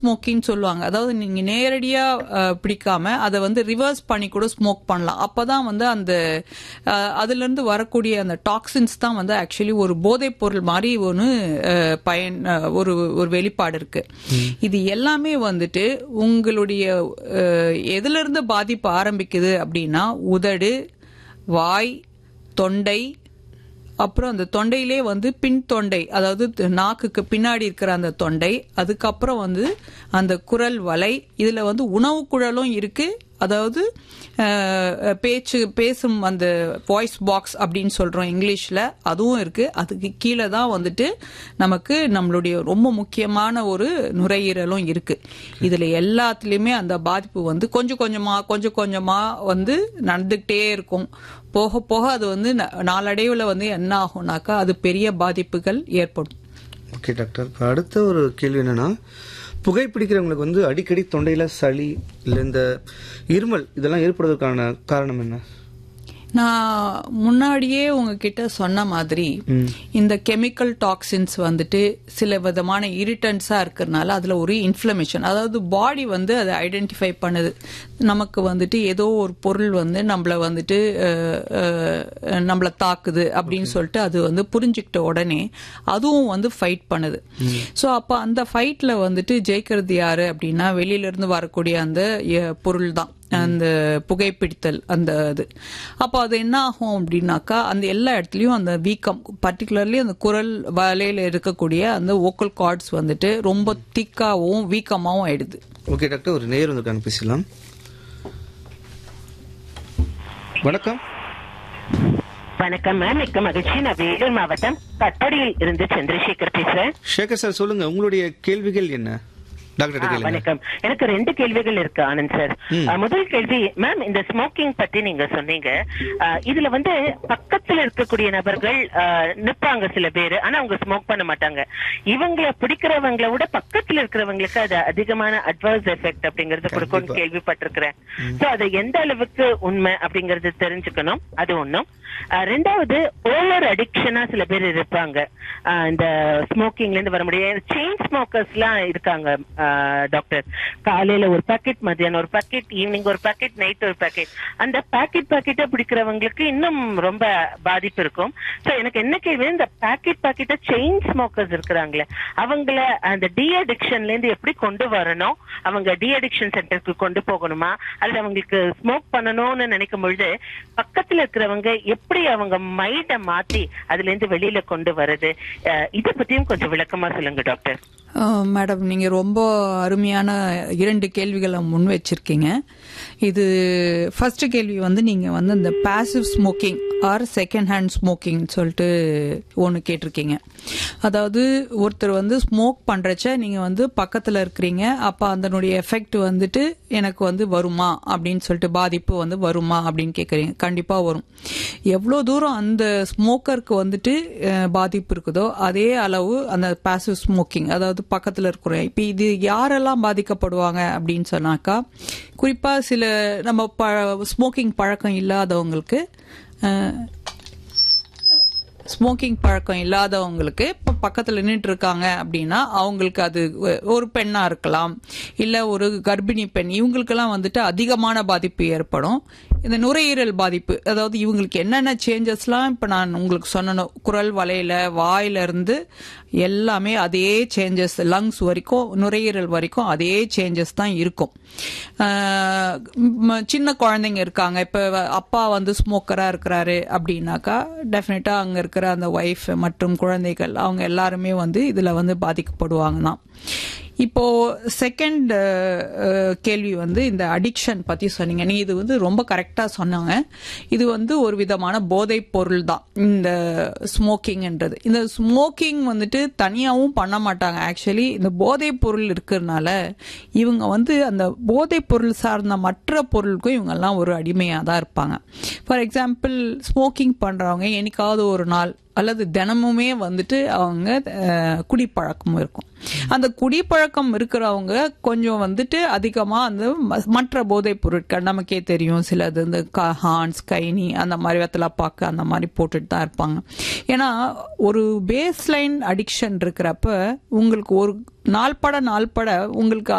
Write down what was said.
smoking சொல்லுவாங்க அதாவது நீங்க நேரடியா அஹ், பிடிக்காம அதை வந்து ரிவர்ஸ் பண்ணி கூட ஸ்மோக் பண்ணலாம் அப்பதான் வந்து அந்த அஹ், அதுல இருந்து வரக்கூடிய அந்த டாக்ஸின்ஸ் தான் வந்து ஆக்சுவலி ஒரு போதைப் பொருள் மாதிரி ஒன்று அஹ், பயன் அஹ், ஒரு ஒரு வெளிப்பாடு இருக்கு இது எல்லாமே வந்துட்டு உங்களுடைய அஹ், எதுல இருந்து பாதிப்பு ஆரம்பிக்குது அப்படின்னா உதடு வாய் தொண்டை அப்புறம் அந்த தொண்டையிலே வந்து பின் தொண்டை அதாவது நாக்குக்கு பின்னாடி இருக்கிற அந்த தொண்டை அதுக்கப்புறம் வந்து அந்த குரல் வலை இதுல வந்து உணவு குழலும் இருக்கு அதாவது அஹ், பேச்சு பேசும் அந்த வாய்ஸ் பாக்ஸ் அப்படின்னு சொல்றோம் இங்கிலீஷ்ல அதுவும் இருக்கு அதுக்கு கீழே தான் வந்துட்டு நமக்கு நம்மளுடைய ரொம்ப முக்கியமான ஒரு நுரையீரலும் இருக்கு இதுல எல்லாத்துலயுமே அந்த பாதிப்பு வந்து கொஞ்சம் கொஞ்சமா கொஞ்சம் கொஞ்சமா வந்து நடந்துகிட்டே இருக்கும் போக போக அது வந்து ந- நாளடைவுல வந்து என்ன ஆகும்னாக்கா அது பெரிய பாதிப்புகள் ஏற்படும் ஓகே டாக்டர் இப்போ அடுத்த ஒரு கேள்வி என்னன்னா புகைப்பிடிக்கிறவங்களுக்கு வந்து அடிக்கடி தொண்டையில சளி இல்லை இந்த இருமல் இதெல்லாம் ஏற்படுவதற்கான காரணம் என்ன நான் முன்னாடியே உங்ககிட்ட சொன்ன மாதிரி இந்த கெமிக்கல் டாக்ஸின்ஸ் வந்துட்டு சில விதமான இரிட்டன்ஸா இருக்கிறதுனால அதுல ஒரு இன்ஃப்ளமேஷன் அதாவது பாடி வந்து அதை ஐடென்டிஃபை பண்ணுது நமக்கு வந்துட்டு ஏதோ ஒரு பொருள் வந்து நம்மள வந்துட்டு அஹ், அஹ், நம்மள தாக்குது அப்படின்னு சொல்லிட்டு அது வந்து புரிஞ்சுக்கிட்ட உடனே அதுவும் வந்து ஃபைட் பண்ணுது ஸோ அப்போ அந்த ஃபைட்ல வந்துட்டு ஜெயிக்கிறது யாரு அப்படின்னா வெளியில இருந்து வரக்கூடிய அந்த அஹ், பொருள் தான் அந்த புகைப்பிடித்தல் அந்த இது அப்போ அது என்ன ஆகும் அப்படின்னாக்கா அந்த எல்லா இடத்துலயும் அந்த வீக்கம் பர்டிகுலர்லி அந்த குரல் வலையில இருக்கக்கூடிய அந்த ஓக்கல் கார்ட்ஸ் வந்துட்டு ரொம்ப திக்காவும் வீக்கமாவும் ஆயிடுது ஓகே டாக்டர் ஒரு நேர் வந்திருக்காங்க பேசலாம் வணக்கம் வணக்கம் மேம் மிக்க மகிழ்ச்சி நான் வேலூர் மாவட்டம் கட்படியில் இருந்து சந்திரசேகர் பேசுறேன் சேகர் சார் சொல்லுங்க உங்களுடைய கேள்விகள் என்ன டாக்டர் ஆ, கேளுங்க வணக்கம் எனக்கு ரெண்டு கேள்விகள் இருக்கு ஆனந்த் சார் ஆ, முதல் கேள்வி மேம் இந்த ஸ்மோக்கிங் பத்தி நீங்க சொன்னீங்க ஆ, இதுல வந்து பக்கத்துல இருக்கக்கூடிய நபர்கள் ஆ, நிப்பாங்க சில பேரு ஆனா அவங்க ஸ்மோக் பண்ண மாட்டாங்க இவங்கள பிடிக்கிறவங்கள விட பக்கத்துல இருக்கிறவங்களுக்கு அது அதிகமான அட்வர்ஸ் எஃபெக்ட் அப்படிங்கறது கொடுக்கும்னு கேள்விப்பட்டிருக்கிறேன் சோ அது எந்த அளவுக்கு உண்மை அப்படிங்கறது தெரிஞ்சுக்கணும் அது ஒண்ணும் ஆ, ரெண்டாவது ஓவர் அடிக்ஷனா சில பேர் இருப்பாங்க ஆ, இந்த ஸ்மோக்கிங்ல இருந்து வர முடியாது செயின் ஸ்மோக்கர்ஸ் எல்லாம் இருக்காங்க ஆ, டாக்டர் காலையில ஒரு பாக்கெட் மத்தியானம் ஒரு பாக்கெட் ஈவினிங் ஒரு பாக்கெட் நைட் ஒரு பாக்கெட் அந்த பாக்கெட் பாக்கெட்டா பிடிக்கிறவங்களுக்கு இன்னும் ரொம்ப பாதிப்பு இருக்கும் சோ எனக்கு என்ன கேள்வி இந்த பாக்கெட் பாக்கெட்டா செயின் ஸ்மோக்கர்ஸ் இருக்கிறாங்களே அவங்கள அந்த டி அடிக்ஷன்ல இருந்து எப்படி கொண்டு வரணும் அவங்க டி அடிக்ஷன் சென்டருக்கு கொண்டு போகணுமா அல்லது அவங்களுக்கு ஸ்மோக் பண்ணணும்னு நினைக்கும் பொழுது பக்கத்துல இருக்கிறவங்க எப்படி அவங்க மைண்ட மாத்தி அதுல இருந்து வெளியில கொண்டு வருது அஹ் இத பத்தியும் கொஞ்சம் விளக்கமா சொல்லுங்க டாக்டர் அஹ், மேடம் நீங்க ரொம்ப அருமையான இரண்டு கேள்விகளை முன் வச்சிருக்கீங்க இது ஃபர்ஸ்ட் கேள்வி வந்து நீங்க வந்து இந்த passive smoking or second hand smoking சொல்லிட்டு ஒன்று கேட்டிருக்கீங்க அதாவது ஒருத்தர் வந்து ஸ்மோக் பண்றச்ச நீங்க வந்து பக்கத்துல இருக்கிறீங்க அப்ப அதனுடைய எஃபெக்ட் வந்துட்டு எனக்கு வந்து வருமா அப்படின்னு சொல்லிட்டு பாதிப்பு வந்து வருமா அப்படின்னு கேக்குறீங்க கண்டிப்பா வரும் எவ்வளவு தூரம் அந்த ஸ்மோக்கருக்கு வந்துட்டு அஹ், பாதிப்பு இருக்குதோ அதே அளவு அந்த பாசிவ் ஸ்மோக்கிங் அதாவது பக்கத்துல இருக்கிறோம் இப்ப இது யாரெல்லாம் பாதிக்கப்படுவாங்க அப்படின்னு சொன்னாக்கா குறிப்பா சில நம்ம ஸ்மோக்கிங் பழக்கம் இல்லாதவங்களுக்கு அஹ், ஸ்மோக்கிங் பழக்கம் இல்லாதவங்களுக்கு இப்போ பக்கத்தில் நின்றுட்டு இருக்காங்க அப்படின்னா அவங்களுக்கு அது ஒ- ஒரு பெண்ணா இருக்கலாம் இல்ல ஒரு கர்ப்பிணி பெண் இவங்களுக்கெல்லாம் வந்துட்டு அதிகமான பாதிப்பு ஏற்படும் இந்த நுரையீரல் பாதிப்பு அதாவது இவங்களுக்கு என்னென்ன சேஞ்சஸ்லாம் இப்போ நான் உங்களுக்கு சொன்னணும் குரல் வலையில வாயில இருந்து எல்லாமே அதே சேஞ்சஸ் லங்ஸ் வரைக்கும் நுரையீரல் வரைக்கும் அதே சேஞ்சஸ் தான் இருக்கும் ஆஹ் ம், சின்ன குழந்தைங்க இருக்காங்க இப்போ அப்பா வந்து ஸ்மோக்கரா இருக்கிறாரு அப்படின்னாக்கா டெஃபினட்டா அங்க இருக்கிற அந்த ஒய்ஃப் மற்றும் குழந்தைகள் அவங்க எல்லாருமே வந்து இதுல வந்து பாதிக்கப்படுவாங்க தான் இப்போ செகண்ட் கேள்வி வந்து இந்த அடிக்ஷன் பத்தி சொன்னீங்க நீ இது வந்து ரொம்ப கரெக்டா சொன்னாங்க இது வந்து ஒரு விதமான போதைப் பொருள் தான் இந்த ஸ்மோக்கிங்ன்றது இந்த ஸ்மோக்கிங் வந்துட்டு தனியாவும் பண்ண மாட்டாங்க ஆக்சுவலி இந்த போதைப் பொருள் இருக்கிறதுனால இவங்க வந்து அந்த போதைப் பொருள் சார்ந்த மற்ற பொருளுக்கும் இவங்க எல்லாம் ஒரு அடிமையா தான் இருப்பாங்க ஃபார் எக்ஸாம்பிள் ஸ்மோக்கிங் பண்றவங்க என்னைக்காவது ஒரு நாள் அல்லது தினமுமே வந்துட்டு அவங்க அஹ், குடிப்பழக்கம் இருக்கும் அந்த குடிப்பழக்கம் இருக்கிறவங்க கொஞ்சம் வந்துட்டு அதிகமா அந்த ம- மற்ற போதைப் பொருட்கள் நமக்கே தெரியும் சிலது இந்த க- ஹான்ஸ் கைனி அந்த மாதிரி வெத்தலை பாக்கு அந்த மாதிரி போட்டுட்டு தான் இருப்பாங்க ஏன்னா ஒரு பேஸ் லைன் அடிக்ஷன் இருக்கிறப்ப உங்களுக்கு ஒரு நாள்பட நாள்பட உங்களுக்கு